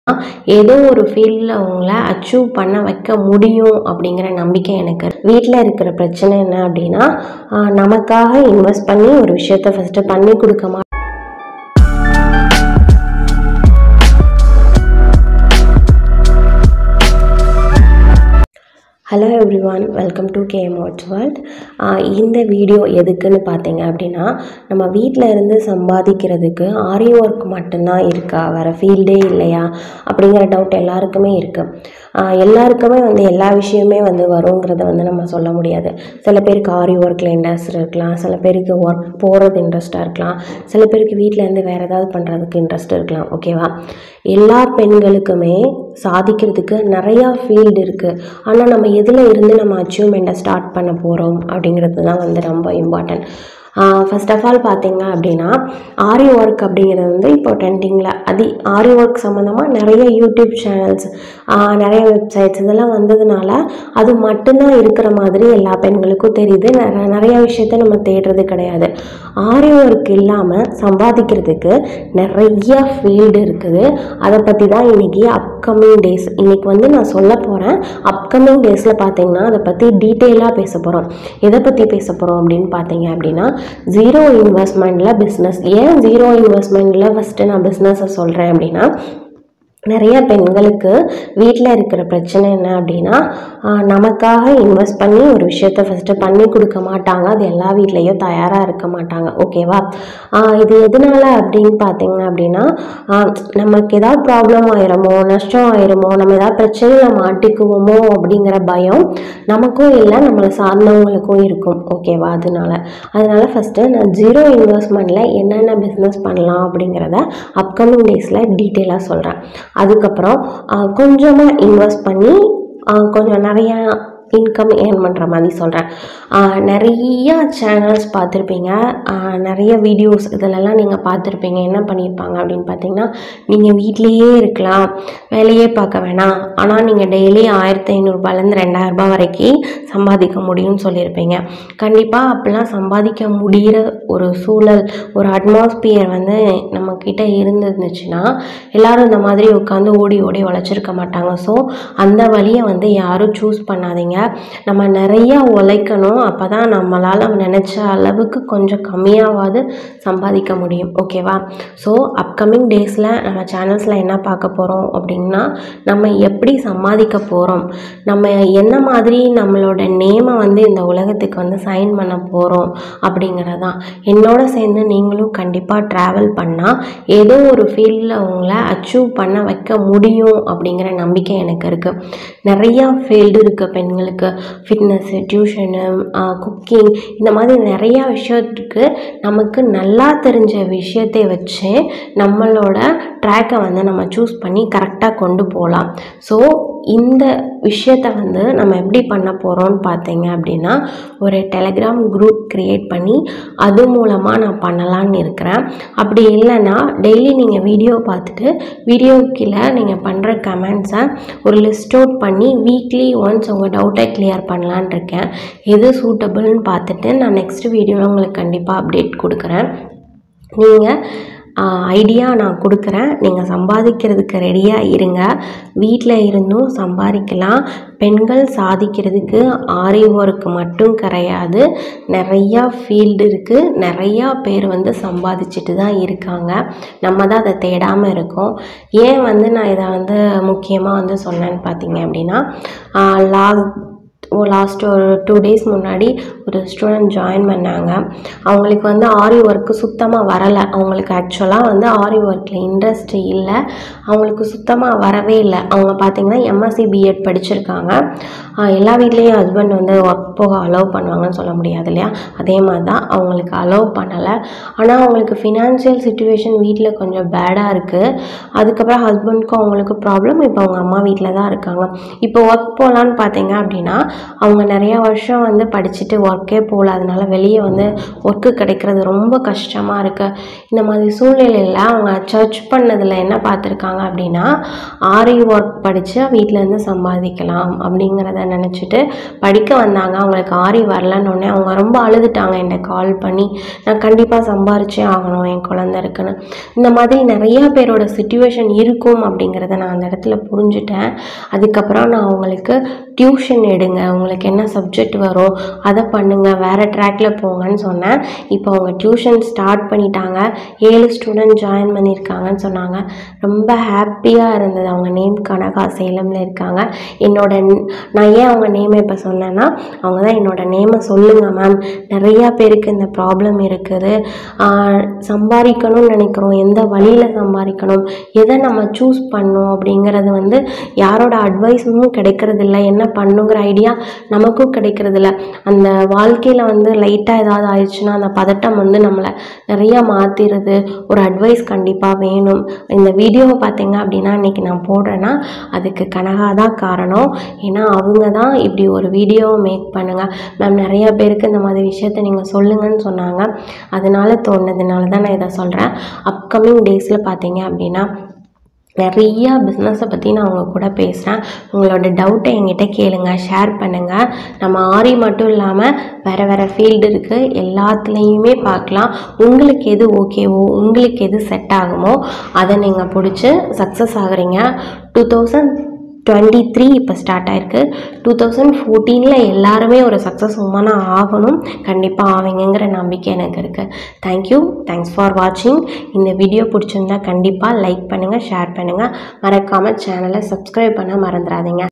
ஏதோ ஒரு ஃபீல்டில் உங்களை அச்சீவ் பண்ண வைக்க முடியும் அப்படிங்கிற நம்பிக்கை எனக்கு வீட்டில் இருக்கிற பிரச்சனை என்ன அப்படின்னா ஆஹ் நமக்காக இன்வெஸ்ட் பண்ணி ஒரு விஷயத்த ஃபஸ்ட்டு பண்ணி கொடுக்க மா hello every one welcome to KM watch world இந்த வீடியோ எதுக்குன்னு பார்த்தீங்க அப்படின்னா நம்ம வீட்டில் இருந்து சம்பாதிக்கிறதுக்கு ஆரி ஒர்க் மட்டும்தான் இருக்கா வேறு ஃபீல்டே இல்லையா அப்படிங்கிற டவுட் எல்லாருக்குமே இருக்குது எல்லாருக்குமே வந்து எல்லா விஷயமே வந்து வருங்கிறத வந்து நம்ம சொல்ல முடியாது சில பேருக்கு ஆரி ஒர்க்கில் இன்ட்ரெஸ்ட் இருக்கலாம் சில பேருக்கு ஒர்க் போகிறது இன்ட்ரெஸ்ட்டாக இருக்கலாம் சில பேருக்கு வீட்டில் இருந்து வேறு ஏதாவது பண்ணுறதுக்கு இன்ட்ரெஸ்ட் இருக்கலாம் ஓகேவா எல்லா பெண்களுக்குமே சாதிக்கிறதுக்கு நிறையா ஃபீல்டு இருக்குது ஆனால் நம்ம எதில் இருந்து நம்ம அச்சீவ்மெண்ட்டை ஸ்டார்ட் பண்ண போகிறோம் அப்படிங்கிறது தான் வந்து ரொம்ப இம்பார்ட்டன்ட் ஃபர்ஸ்ட் ஆஃப் ஆல் பார்த்தீங்க அப்படின்னா ஆரி ஒர்க் அப்படிங்கிறது வந்து இப்போ ட்ரெண்டிங்கில் அது ஆரி ஒர்க் சம்மந்தமாக நிறைய யூடியூப் சேனல்ஸ் நிறைய வெப்சைட்ஸ் இதெல்லாம் வந்ததுனால அது மட்டும்தான் இருக்கிற மாதிரி எல்லா பெண்களுக்கும் தெரியுது நிற- நிறைய விஷயத்த நம்ம தேடுறது கிடையாது ஆரி ஒர்க் இல்லாமல் சம்பாதிக்கிறதுக்கு நிறைய ஃபீல்டு இருக்குது அதை பற்றி தான் இன்னைக்கு அப்கமிங் டேஸ் இன்னைக்கு வந்து நான் சொல்ல போகிறேன் அப்கமிங் டேஸில் பார்த்தீங்கன்னா அதை பற்றி டீட்டெயிலாக பேச போகிறோம் எதை பற்றி பேச போகிறோம் அப்படின்னு பார்த்தீங்க அப்படின்னா ஜீரோ இன்வெஸ்ட்மெண்ட்டில் பிஸ்னஸ் ஏன் ஜீரோ இன்வெஸ்ட்மெண்ட்டில் ஃபஸ்ட்டு நான் பிஸ்னஸை சொல்கிறேன் அப்படின்னா நிறைய பெண்களுக்கு வீட்டில் இருக்கிற பிரச்சனை என்ன அப்படின்னா ஆஹ் நமக்காக இன்வெஸ்ட் பண்ணி ஒரு விஷயத்த ஃபஸ்ட்டு பண்ணி கொடுக்க மாட்டாங்க அது எல்லா வீட்லேயும் தயாராக இருக்க மாட்டாங்க ஓகேவா ஆஹ் இது எதனால அப்படின்னு பார்த்தீங்க அப்படின்னா ஆஹ் நமக்கு ஏதாவது ப்ராப்ளம் ஆயிருமோ நஷ்டம் ஆயிருமோ நம்ம ஏதாவது பிரச்சனையில் மாட்டிக்குவோமோ அப்படிங்கிற பயம் நமக்கும் இல்லை நம்மளை சார்ந்தவங்களுக்கும் இருக்கும் ஓகேவா அதனால அதனால ஃபஸ்ட்டு நான் ஜீரோ இன்வெஸ்ட்மெண்ட்டில் என்னென்ன பிஸ்னஸ் பண்ணலாம் அப்படிங்கிறத அப்கமிங் டேஸில் டீட்டெயிலாக சொல்கிறேன் அதுக்கப்புறம் கொஞ்சமாக இன்வெஸ்ட் பண்ணி ஆஹ் கொஞ்சம் நிறையா இன்கம் ஏர்ன் பண்ணுற மாதிரி சொல்கிறேன் நிறைய சேனல்ஸ் பார்த்துருப்பீங்க ஆஹ் நிறைய வீடியோஸ் இதிலெல்லாம் நீங்கள் பார்த்துருப்பீங்க என்ன பண்ணியிருப்பாங்க அப்படின்னு பார்த்தீங்கன்னா நீங்கள் வீட்டிலேயே இருக்கலாம் வேலையே பார்க்க வேணாம் ஆனால் நீங்கள் டெய்லி ஆயிரத்தி ஐநூறுரூபாலேருந்து ரெண்டாயிரரூபா வரைக்கும் சம்பாதிக்க முடியும்னு சொல்லியிருப்பீங்க கண்டிப்பாக அப்படிலாம் சம்பாதிக்க முடிகிற ஒரு சூழல் ஒரு அட்மாஸ்பியர் வந்து நம்மக்கிட்ட இருந்துச்சுன்னா எல்லாரும் இந்த மாதிரி உட்காந்து ஓடி ஓடி உழைச்சிருக்க மாட்டாங்க ஸோ அந்த வழியை வந்து யாரும் சூஸ் பண்ணாதீங்க நம்ம நிறைய உழைக்கணும் அப்போ தான் நம்மளால் நினச்ச அளவுக்கு கொஞ்சம் கம்மியாவது சம்பாதிக்க முடியும் ஓகேவா ஸோ அப்கமிங் டேஸில் நம்ம சேனல்ஸில் என்ன பார்க்க போகிறோம் அப்படின்னா நம்ம எப்படி சம்பாதிக்க போகிறோம் நம்ம என்ன மாதிரி நம்மளோட நேமை வந்து இந்த உலகத்துக்கு வந்து சைன் பண்ண போகிறோம் அப்படிங்கிறதான் என்னோட சேர்ந்து நீங்களும் கண்டிப்பாக ட்ராவல் பண்ணால் ஏதோ ஒரு ஃபீல்டில் உங்களை அச்சீவ் பண்ண வைக்க முடியும் அப்படிங்கிற நம்பிக்கை எனக்கு இருக்குது நிறையா ஃபீல்டு இருக்குது பெண்களுக்கு ஃபிட்னஸ்ஸு டியூஷனு குக்கிங் இந்த மாதிரி நிறையா விஷயத்துக்கு நமக்கு நல்லா தெரிஞ்ச விஷயத்தை வச்சு நம்மளோட ட்ராக்கை வந்து நம்ம சூஸ் பண்ணி கரெக்டாக கொண்டு போகலாம் ஸோ இந்த விஷயத்த வந்து நம்ம எப்படி பண்ண போகிறோம்னு பார்த்தீங்க அப்படின்னா ஒரு டெலகிராம் குரூப் க்ரியேட் பண்ணி அது மூலமாக நான் பண்ணலான்னு இருக்கிறேன் அப்படி இல்லைன்னா டெய்லி நீங்கள் வீடியோ பார்த்துட்டு வீடியோ கீழே நீங்கள் பண்ணுற கமெண்ட்ஸை ஒரு லிஸ்ட் அவுட் பண்ணி வீக்லி ஒன்ஸ் உங்கள் டவுட்டை கிளியர் பண்ணலான்னு இருக்கேன் எது சூட்டபிள்னு பார்த்துட்டு நான் நெக்ஸ்ட் வீடியோவில் உங்களுக்கு கண்டிப்பாக அப்டேட் கொடுக்குறேன் நீங்கள் ஐடியா நான் கொடுக்குறேன் நீங்கள் சம்பாதிக்கிறதுக்கு ரெடியாக இருங்க வீட்டில் இருந்தும் சம்பாதிக்கலாம் பெண்கள் சாதிக்கிறதுக்கு ஆரி ஒர்க் மட்டும் கிடையாது நிறையா ஃபீல்டு இருக்குது நிறையா பேர் வந்து சம்பாதிச்சுட்டு தான் இருக்காங்க நம்ம தான் அதை தேடாமல் இருக்கோம் ஏன் வந்து நான் இதை வந்து முக்கியமாக வந்து சொன்னேன்னு பார்த்தீங்க அப்படின்னா லாஸ்ட் ஓ லாஸ்ட் ஒரு டூ டேஸ் முன்னாடி ஒரு ஸ்டூடெண்ட் ஜாயின் பண்ணாங்க அவங்களுக்கு வந்து ஆரி ஒர்க்கு சுத்தமாக வரலை அவங்களுக்கு ஆக்சுவலாக வந்து ஆரி ஒர்க்கில் இன்ட்ரெஸ்ட் இல்லை அவங்களுக்கு சுத்தமாக வரவே இல்லை அவங்க பார்த்தீங்கன்னா எம்எஸ்சி பிஎட் படிச்சிருக்காங்க ஆஹ் எல்லா வீட்லேயும் ஹஸ்பண்ட் வந்து ஒர்க் போக அலோவ் பண்ணுவாங்கன்னு சொல்ல முடியாது இல்லையா அதே மாதிரி தான் அவங்களுக்கு அலோவ் பண்ணலை ஆனால் அவங்களுக்கு ஃபினான்ஷியல் சுச்சுவேஷன் வீட்டில் கொஞ்சம் பேடாக இருக்குது அதுக்கப்புறம் ஹஸ்பண்ட்க்கும் அவங்களுக்கு ப்ராப்ளம் இப்போ அவங்க அம்மா வீட்டில் தான் இருக்காங்க இப்போ ஒர்க் போகலான்னு பார்த்தீங்க அப்படின்னா அவங்க நிறையா வருஷம் வந்து படிச்சுட்டு ஒர்க்கே போகல அதனால வெளியே வந்து ஒர்க்கு கிடைக்கிறது ரொம்ப கஷ்டமாக இருக்குது இந்த மாதிரி சூழ்நிலையில் அவங்க சர்ச் பண்ணதில் என்ன பார்த்துருக்காங்க அப்படின்னா ஆரி ஒர்க் படித்து வீட்டிலேருந்து சம்பாதிக்கலாம் அப்படிங்கிறத நினச்சிட்டு படிக்க வந்தாங்க அவங்களுக்கு ஆரி வரலன்னொடனே அவங்க ரொம்ப அழுதுட்டாங்க என்னை கால் பண்ணி நான் கண்டிப்பாக சம்பாரிச்சே ஆகணும் என் குழந்த இருக்குன்னு இந்த மாதிரி நிறைய பேரோட சுச்சுவேஷன் இருக்கும் அப்படிங்கிறத நான் அந்த இடத்துல புரிஞ்சுட்டேன் அதுக்கப்புறம் நான் அவங்களுக்கு டியூஷன் எடுங்க உங்களுக்கு என்ன சப்ஜெக்ட் வரும் அதை பண்ணுங்கள் வேறு ட்ராக்ல போங்கன்னு சொன்னேன் இப்போ அவங்க டியூஷன் ஸ்டார்ட் பண்ணிட்டாங்க ஏழு ஸ்டூடெண்ட் ஜாயின் பண்ணியிருக்காங்கன்னு சொன்னாங்க ரொம்ப ஹாப்பியாக இருந்தது அவங்க நேம் கனகா சேலமில் இருக்காங்க என்னோட ந- நான் ஏன் அவங்க நேமை இப்போ சொன்னேன்னா அவங்க தான் என்னோட நேமை சொல்லுங்கள் மேம் நிறையா பேருக்கு இந்த ப்ராப்ளம் இருக்குது ஆஹ் சம்பாதிக்கணும்னு நினைக்கிறோம் எந்த வழியில் சம்பாதிக்கணும் எதை நம்ம சூஸ் பண்ணணும் அப்படிங்கிறது வந்து யாரோட அட்வைஸும் கிடைக்கிறதில்ல என்ன பண்ணுங்கிற ஐடியா நமக்கும் கிடைக்கிறதில்ல அந்த வாழ்க்கையில் வந்து லைட்டாக ஏதாவது ஆயிடுச்சுன்னா அந்த பதட்டம் வந்து நம்மளை நிறையா மாற்றிடுது ஒரு அட்வைஸ் கண்டிப்பாக வேணும் இந்த வீடியோவை பார்த்தீங்க அப்படின்னா இன்றைக்கி நான் போடுறேன்னா அதுக்கு கனகா தான் காரணம் ஏன்னா அவங்க தான் இப்படி ஒரு வீடியோவை மேக் பண்ணுங்க மேம் நிறைய பேருக்கு இந்த மாதிரி விஷயத்த நீங்கள் சொல்லுங்கன்னு சொன்னாங்க அதனால தோணுனதுனால தான் நான் இதை சொல்கிறேன் அப்கமிங் டேஸில் பார்த்தீங்க அப்படின்னா நிறையா பிஸ்னஸை பற்றி நான் உங்க கூட பேசுகிறேன் உங்களோட டவுட்டை என்கிட்ட கேளுங்க ஷேர் பண்ணுங்கள் நம்ம ஆரி மட்டும் இல்லாமல் வேறு வேறு ஃபீல்டு இருக்குது எல்லாத்துலேயுமே பார்க்கலாம் உங்களுக்கு எது ஓகேவோ உங்களுக்கு எது செட் ஆகுமோ அதை நீங்கள் பிடிச்சி சக்ஸஸ் ஆகுறீங்க டூ தௌசண்ட் டுவெண்ட்டி த்ரீ இப்போ ஸ்டார்ட் ஆயிருக்கு டூ தௌசண்ட் ஃபோர்டீனில் எல்லாருமே ஒரு சக்ஸஸ் உமனாக ஆகணும் கண்டிப்பாக ஆவீங்கங்கிற நம்பிக்கை எனக்கு இருக்குது தேங்க்யூ தேங்க்ஸ் ஃபார் வாட்சிங் இந்த வீடியோ பிடிச்சிருந்தா கண்டிப்பாக லைக் பண்ணுங்கள் ஷேர் பண்ணுங்கள் மறக்காமல் சேனலை சப்ஸ்கிரைப் பண்ண மறந்துடாதீங்க